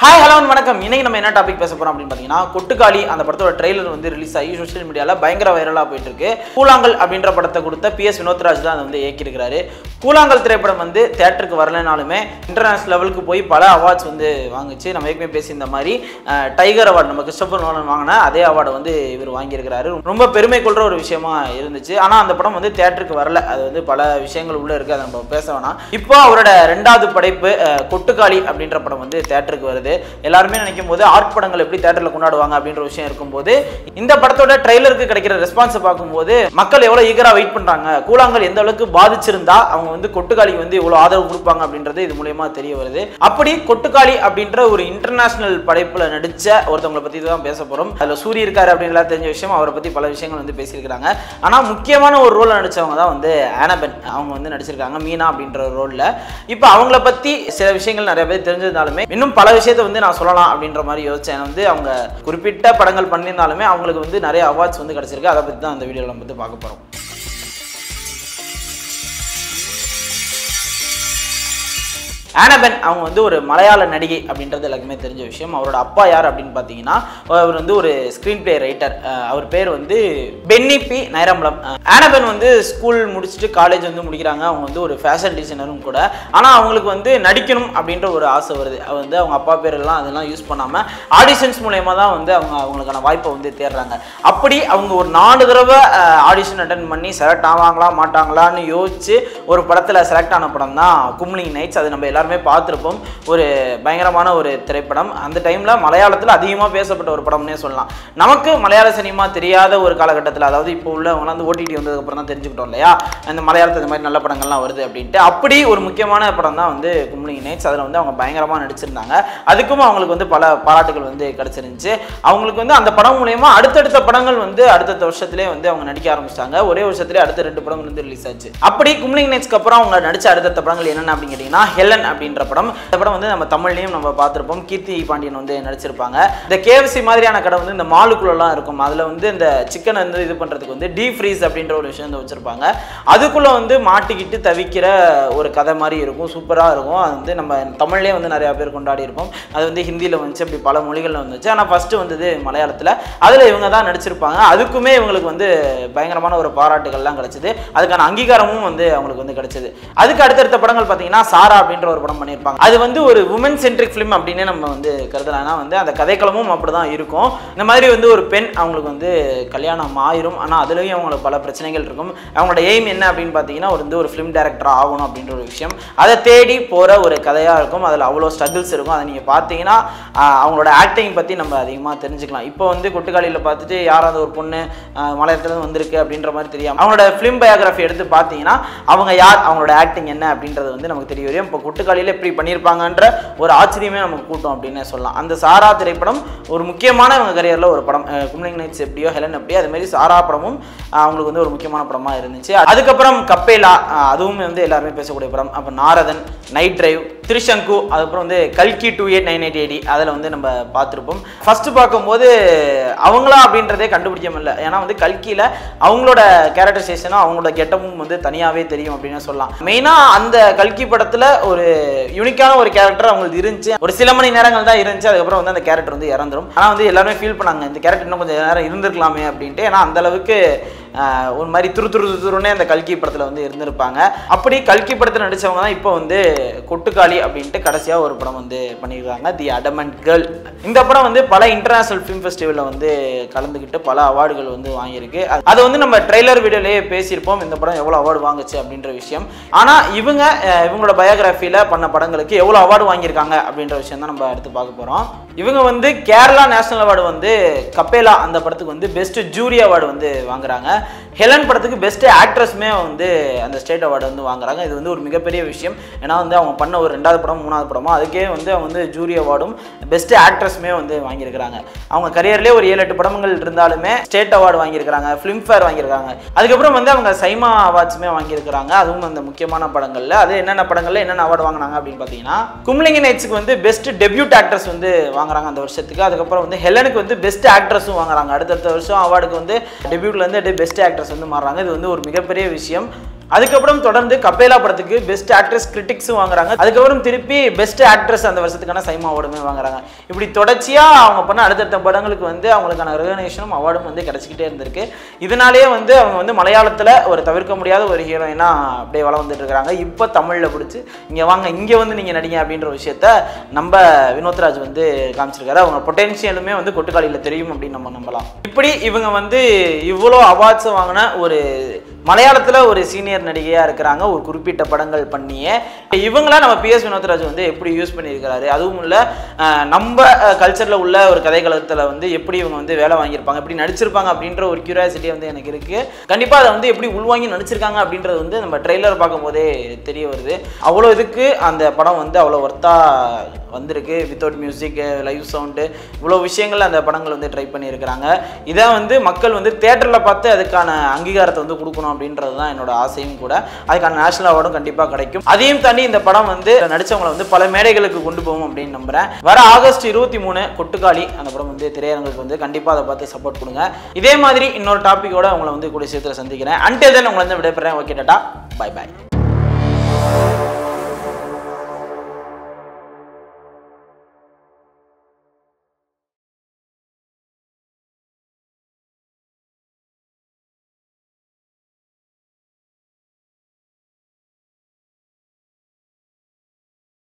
hi hello வணக்கம் இன்னைக்கு நம்ம என்ன டாபிக் பேச போறோம் அப்படின்னு பார்த்தீங்கன்னா கொட்டுக்காளி அந்த படத்தோட ட்ரெய்லர் வந்து ரிலீஸ் ஆகி சோஷியல் மீடியாவில் பயங்கர வைரலாக போயிட்டு இருக்கு கூழாங்கல் அப்படின்ற படத்தை கொடுத்த பி எஸ் வினோத்ராஜ் தான் அதை வந்து இயக்கியிருக்கிறாரு கூழாங்கல் திரைப்படம் வந்து தேட்டருக்கு வரலைனாலுமே இன்டர்நேஷனல் லெவலுக்கு போய் பல அவார்ட்ஸ் வந்து வாங்குச்சு நம்ம ஏற்கனவே பேசியிருந்த மாதிரி அஹ், டைகர் அவார்டு நம்ம கிறிஸ்டபர் நோலன் வாங்கின அதே அவார்டை வந்து இவர் வாங்கியிருக்கிறாரு ரொம்ப பெருமை கொள்ற ஒரு விஷயமா இருந்துச்சு ஆனால் அந்த படம் வந்து தேட்டருக்கு வரல அது வந்து பல விஷயங்கள் உள்ள இருக்கு அதை நம்ம பேச வேணாம் இப்போ அவரோட ரெண்டாவது படைப்பு அஹ், கொட்டுக்காளி அப்படின்ற படம் வந்து தேட்டருக்கு வருது எல்லாருமே நினைக்கும் போது ஆர்ட் படங்கள் எப்படி தேட்டரில் கொண்டாடுவாங்க அப்படின்ற விஷயம் இருக்கும்போது இந்த படத்தோட ட்ரெய்லருக்கு கிடைக்கிற ரெஸ்பான்ஸை பார்க்கும்போது மக்கள் எவ்வளோ ஈகராக வெயிட் பண்ணுறாங்க கூழாங்கல் எந்த அளவுக்கு பாதிச்சிருந்தா அவங்க வந்து கொட்டுக்காளிக்கு வந்து இவ்வளோ ஆதரவு கொடுப்பாங்க அப்படின்றது இது மூலியமா தெரிய வருது அப்படி கொட்டுக்காளி அப்படின்ற ஒரு இன்டர்நேஷனல் படைப்புல நடிச்ச ஒருத்தவங்களை பத்தி தான் பேச போறோம் அதுல சூரிய இருக்காரு அப்படின்லாம் தெரிஞ்ச விஷயம் அவரை பத்தி பல விஷயங்கள் வந்து பேசியிருக்கிறாங்க ஆனா முக்கியமான ஒரு ரோல் நடிச்சவங்க தான் வந்து ஆனபென் அவங்க வந்து நடிச்சிருக்காங்க மீனா அப்படின்ற ரோல்ல இப்போ அவங்கள பத்தி சில விஷயங்கள் நிறைய பேர் தெரிஞ்சிருந்தாலுமே இன்னும் பல விஷயத்தை வந்து நான் சொல்லலாம் அப்படின்ற மாதிரி யோசிச்சேன் வந்து அவங்க குறிப்பிட்ட படங்கள் பண்ணியிருந்தாலுமே அவங்களுக்கு வந்து நிறைய அவார்ட்ஸ் வந்து கிடைச்சிருக்கு அதை பத்தி தான் அந்த வீடியோவில் நம்ம வந்து பார்க்க போறோம் ஆனபென் அவங்க வந்து ஒரு மலையாள நடிகை அப்படின்றது எல்லாருக்குமே தெரிஞ்ச விஷயம் அவரோட அப்பா யார் அப்படின்னு பார்த்தீங்கன்னா அவர் வந்து ஒரு ஸ்க்ரீன் பிளே ரைட்டர் அவர் பேர் வந்து பென்னி பி நைரம்பலம் ஆனபென் வந்து ஸ்கூல் முடிச்சுட்டு காலேஜ் வந்து முடிக்கிறாங்க அவங்க வந்து ஒரு ஃபேஷன் டிசைனரும் கூட ஆனால் அவங்களுக்கு வந்து நடிக்கணும் அப்படின்ற ஒரு ஆசை வருது அது வந்து அவங்க அப்பா பேர் எல்லாம் அதெல்லாம் யூஸ் பண்ணாமல் ஆடிஷன்ஸ் மூலயமா தான் வந்து அவங்க அவங்களுக்கான வாய்ப்பை வந்து தேடுறாங்க அப்படி அவங்க ஒரு நாலு தடவை ஆடிஷன் அட்டன் பண்ணி செலக்ட் ஆவாங்களா மாட்டாங்களான்னு யோசிச்சு ஒரு படத்தில் செலக்ட் ஆன படம் தான் கும்லிங் நைட்ஸ் அது நம்ம எல்லாருமே பார்த்துருப்போம் ஒரு பயங்கரமான ஒரு திரைப்படம் அந்த டைமில் மலையாளத்தில் அதிகமாக பேசப்பட்ட ஒரு படம்னே சொல்லலாம் நமக்கு மலையாள சினிமா தெரியாத ஒரு காலகட்டத்தில் அதாவது இப்போ உள்ளவங்களாம் வந்து ஓடிடி வந்ததுக்கப்புறம் தான் தெரிஞ்சுக்கிட்டோம் இல்லையா அந்த மலையாளத்தில் இந்த மாதிரி நல்ல படங்கள்லாம் வருது அப்படின்ட்டு அப்படி ஒரு முக்கியமான படம் தான் வந்து கும்லிங் நைட்ஸ் அதில் வந்து அவங்க பயங்கரமாக நடிச்சிருந்தாங்க அதுக்கும் அவங்களுக்கு வந்து பல பாராட்டுகள் வந்து கிடச்சிருந்துச்சு அவங்களுக்கு வந்து அந்த படம் மூலயமா அடுத்தடுத்த படங்கள் வந்து அடுத்தடுத்த வருஷத்துலேயே வந்து அவங்க நடிக்க ஆரம்பிச்சிட்டாங்க ஒரே வருஷத்துலேயே அடுத்த ரெண்டு படங்கள் வந்து ரிலீஸ் ஆச்சு அப்படி கும்லிங் நைட்ஸ்க்கு அப்புறம் அவங்க நடிச்ச அடுத்தடுத்த படங்கள் என்னென்ன அப்படின்னு கேட்டிங்கன்னா ஹெலன் அப்படின்ற படம் இந்த படம் வந்து நம்ம தமிழ்லையும் நம்ம பார்த்துருப்போம் கீர்த்தி பாண்டியன் வந்து நடிச்சிருப்பாங்க இந்த கேஎஃப்சி மாதிரியான கடை வந்து இந்த மாலுக்குள்ளலாம் இருக்கும் அதில் வந்து இந்த சிக்கன் வந்து இது பண்ணுறதுக்கு வந்து டீப் ஃப்ரீஸ் அப்படின்ற ஒரு விஷயம் வந்து வச்சுருப்பாங்க அதுக்குள்ளே வந்து மாட்டிக்கிட்டு தவிக்கிற ஒரு கதை மாதிரி இருக்கும் சூப்பராக இருக்கும் அது வந்து நம்ம தமிழ்லேயே வந்து நிறையா பேர் கொண்டாடி இருப்போம் அது வந்து ஹிந்தியில் வந்துச்சு அப்படி பல மொழிகளில் வந்துச்சு ஆனால் ஃபஸ்ட்டு வந்தது மலையாளத்தில் அதில் இவங்க தான் நடிச்சிருப்பாங்க அதுக்குமே இவங்களுக்கு வந்து பயங்கரமான ஒரு பாராட்டுகள்லாம் கிடைச்சிது அதுக்கான அங்கீகாரமும் வந்து அவங்களுக்கு வந்து கிடைச்சது அதுக்கு அடுத்தடுத்த படங்கள் பார்த்தீங்கன்னா சாரா அப்படின்ற ஒரு படம் பண்ணியிருப்பாங்க அது வந்து ஒரு உமன் சென்ட்ரிக் ஃபிலிம் அப்படின்னு நம்ம வந்து கருதலாம் ஏன்னா வந்து அந்த கதைக்களமும் அப்படி தான் இருக்கும் இந்த மாதிரி வந்து ஒரு பெண் அவங்களுக்கு வந்து கல்யாணம் ஆயிரும் ஆனால் அதுலேயும் அவங்களுக்கு பல பிரச்சனைகள் இருக்கும் அவங்களோட எய்ம் என்ன அப்படின்னு பார்த்தீங்கன்னா ஒரு வந்து ஒரு ஃபிலிம் டேரக்டர் ஆகணும் அப்படின்ற ஒரு விஷயம் அதை தேடி போகிற ஒரு கதையாக இருக்கும் அதில் அவ்வளோ ஸ்ட்ரகிள்ஸ் இருக்கும் அதை நீங்கள் பார்த்தீங்கன்னா ஆஹ், அவங்களோட ஆக்டிங் பற்றி நம்ம அதிகமாக தெரிஞ்சுக்கலாம் இப்போ வந்து கொட்டுக்காலியில் பார்த்துட்டு யாராவது ஒரு பொண்ணு ஆஹ், மலையாளத்துலேருந்து வந்திருக்கு அப்படின்ற மாதிரி தெரியாம அவங்களோட ஃபிலிம் பயோகிராஃபி எடுத்து பார்த்தீங்கன்னா அவங்க யார் அவங்களோட ஆக்டிங் என்ன அப்படின்றது வந்து நமக்கு தெரிய வரும் இப்போ கொட்டுக்காலியில் எப்படி பண்ணியிருப்பாங்கன்ற ஒரு ஆச்சரியமே நமக்கு கூட்டம் அப்படின்னு சொல்லலாம் அந்த சாரா திரைப்படம் ஒரு முக்கியமான அவங்க கரியரில் ஒரு படம் கும்லிங் நைட்ஸ் எப்படியோ ஹெலன் எப்படியோ அது மாதிரி சாரா படமும் ஆஹ், அவங்களுக்கு வந்து ஒரு முக்கியமான படமாக இருந்துச்சு அதுக்கப்புறம் கப்பேலா ஆஹ், அதுவும் வந்து எல்லாருமே பேசக்கூடிய படம் அப்போ நாரதன் நைட் டிரைவ் திரிசங்கு அதுக்கப்புறம் வந்து கல்கி two eight nine eight eighty அதில் வந்து நம்ம பார்த்துருப்போம் ஃபஸ்ட்டு பார்க்கும்போது அவங்களா அப்படின்றதே கண்டுபிடிக்க முடியல ஏன்னா வந்து கல்கியில் அவங்களோட கேரக்டரைசேஷனும் அவங்களோட கெட்டமும் வந்து தனியாகவே தெரியும் அப்படின்னு சொல்லலாம் மெயினாக அந்த கல்கி படத்தில் ஒரு யூனிக்கான ஒரு கேரக்டர் அவங்களுக்கு இருந்துச்சு ஒரு சில மணி நேரங்கள் தான் இருந்துச்சு அதுக்கப்புறம் வந்து அந்த கேரக்டர் வந்து இறந்துரும் ஆனால் வந்து எல்லாருமே ஃபீல் பண்ணாங்க இந்த கேரக்டர் இன்னும் கொஞ்சம் நேரம் இருந்திருக்கலாமே அப்படின்ட்டு ஏன்னா அந்த அளவுக்கு ஆஹ், ஒரு மாதிரி துரு துரு துருன்னே அந்த கல்கி படத்தில் வந்து இருந்திருப்பாங்க அப்படி கல்கி படத்தில் நடித்தவங்க தான் இப்போ வந்து கொட்டுக்காளி அப்படின்ட்டு கடைசியாக ஒரு படம் வந்து பண்ணியிருக்காங்க தி அடமண்ட் கேர்ள் இந்த படம் வந்து பல இன்டர்நேஷனல் ஃபிலிம் ஃபெஸ்டிவலில் வந்து கலந்துக்கிட்டு பல அவார்டுகள் வந்து வாங்கியிருக்கு அது- அது வந்து நம்ம ட்ரெய்லர் வீடியோலேயே பேசியிருப்போம் இந்த படம் எவ்வளோ அவார்டு வாங்குச்சு அப்படின்ற விஷயம் ஆனால் இவங்க அஹ், இவங்களோட பயோகிராஃபியில் பண்ண படங்களுக்கு எவ்வளோ அவார்டு வாங்கியிருக்காங்க அப்படின்ற விஷயம் தான் நம்ம அடுத்து பார்க்க போகிறோம் இவங்க வந்து கேரளா நேஷனல் அவார்டு வந்து கப்பேலா அந்த படத்துக்கு வந்து பெஸ்ட் ஜூரி அவார்டு வந்து வாங்குறாங்க ஹெலன் படத்துக்கு பெஸ்ட் ஆக்ட்ரஸ்மே வந்து அந்த ஸ்டேட் அவார்டு வந்து வாங்குறாங்க இது வந்து ஒரு மிகப்பெரிய விஷயம் ஏன்னா வந்து அவங்க பண்ண ஒரு ரெண்டாவது படம் மூணாவது படமோ அதுக்கே வந்து அவங்க வந்து ஜூரி அவார்டும் பெஸ்ட் ஆக்ட்ரஸ்மே வந்து வாங்கியிருக்கிறாங்க அவங்க கரியர்லேயே ஒரு ஏழு எட்டு படங்கள் இருந்தாலுமே ஸ்டேட் அவார்டு வாங்கியிருக்கிறாங்க ஃபிலிம்ஃபேர் வாங்கியிருக்காங்க அதுக்கப்புறம் வந்து அவங்க சைமா அவார்ட்ஸுமே வாங்கியிருக்கிறாங்க அதுவும் அந்த முக்கியமான படங்களில் அது என்னென்ன படங்களில் என்னென்ன அவார்டு வாங்கினாங்க அப்படின்னு பார்த்தீங்கன்னா கும்லிங்கி நைட்ஸுக்கு வந்து பெஸ்ட் டெபியூட் ஆக்ட்ரஸ் வந்து வாங்குறாங்க அந்த வருஷத்துக்கு அதுக்கப்புறம் வந்து ஹெலனுக்கு வந்து பெஸ்ட் ஆக்ட்ரஸும் வாங்குறாங்க அடுத்தடுத்த வருஷம் அவார்டுக்கு வந்து டெபியூட்லேருந்து பெஸ்ட் ஆக்ட்ரஸ் வந்து மாறுறாங்க இது வந்து ஒரு மிகப்பெரிய விஷயம் அதுக்கப்புறம் தொடர்ந்து கப்பேலா படத்துக்கு பெஸ்ட் ஆக்ட்ரஸ் கிரிட்டிக்ஸும் வாங்குறாங்க அதுக்கப்புறம் திருப்பி பெஸ்ட் ஆக்ட்ரஸ் அந்த வருஷத்துக்கான சைமா அவார்டுமே வாங்குறாங்க இப்படி தொடர்ச்சியா அவங்க பண்ண அடுத்தடுத்த படங்களுக்கு வந்து அவங்களுக்கான ரெகனேஷனும் அவார்டும் வந்து கிடைச்சிக்கிட்டே இருந்திருக்கு இதனாலேயே வந்து அவங்க வந்து மலையாளத்துல ஒரு தவிர்க்க முடியாத ஒரு ஹீரோயினா அப்படியே வளம் வந்துட்டு இருக்காங்க இப்போ தமிழ்ல பிடிச்சி இங்க வாங்க இங்க வந்து நீங்க நடிங்க அப்படின்ற விஷயத்த நம்ம வினோத்ராஜ் வந்து காமிச்சிருக்காரு அவங்க பொட்டென்ஷியலுமே வந்து கொட்டுக்காலியில் தெரியும் அப்படின்னு நம்ம நம்பலாம் இப்படி இவங்க வந்து இவ்வளோ அவார்ட்ஸ் வாங்கின ஒரு மலையாளத்தில் ஒரு சீனியர் நடிகையாக இருக்கிறாங்க ஒரு குறிப்பிட்ட படங்கள் பண்ணியே இவங்கள நம்ம பிஎஸ் வினோத்ராஜ் வந்து எப்படி யூஸ் பண்ணியிருக்கிறாரு அதுவும் இல்லை நம்ம கல்ச்சரில் உள்ள ஒரு கதைக்களத்தில் வந்து எப்படி இவங்க வந்து வேலை வாங்கியிருப்பாங்க எப்படி நடிச்சிருப்பாங்க அப்படின்ற ஒரு கியூரியாசிட்டி வந்து எனக்கு இருக்குது கண்டிப்பாக அதை வந்து எப்படி உள்வாங்கி நடிச்சிருக்காங்க அப்படின்றது வந்து நம்ம ட்ரெய்லர் பார்க்கும்போதே தெரிய வருது அவ்வளோ இதுக்கு அந்த படம் வந்து அவ்வளோ ஒர்த்தாக வந்திருக்கு வித்தவுட் மியூசிக் லைவ் சவுண்டு இவ்வளோ விஷயங்கள் அந்த படங்கள் வந்து ட்ரை பண்ணியிருக்கிறாங்க இதை வந்து மக்கள் வந்து தேட்டரில் பார்த்து அதுக்கான அங்கீகாரத்தை வந்து கொடுக்கணும் அப்படின்றது தான் என்னோட ஆசையும் கூட அதுக்கான நேஷனல் அவார்டும் கண்டிப்பாக கிடைக்கும் அதையும் தாண்டி இந்த படம் வந்து நடிச்சவங்களை வந்து பல மேடைகளுக்கு கொண்டு போகும் அப்படின்னு நம்புறேன் வர ஆகஸ்ட் இருபத்தி மூணு கொட்டுக்காளி அந்த படம் வந்து திரையரங்குக்கு வந்து கண்டிப்பாக அதை பார்த்து சப்போர்ட் கொடுங்க இதே மாதிரி இன்னொரு டாப்பிக்கோட உங்களை வந்து கூட சேர்த்துல சந்திக்கிறேன் அன்டே தென் உங்களை வந்து விடைபெறேன் ஓகே டாட்டா பை பாய்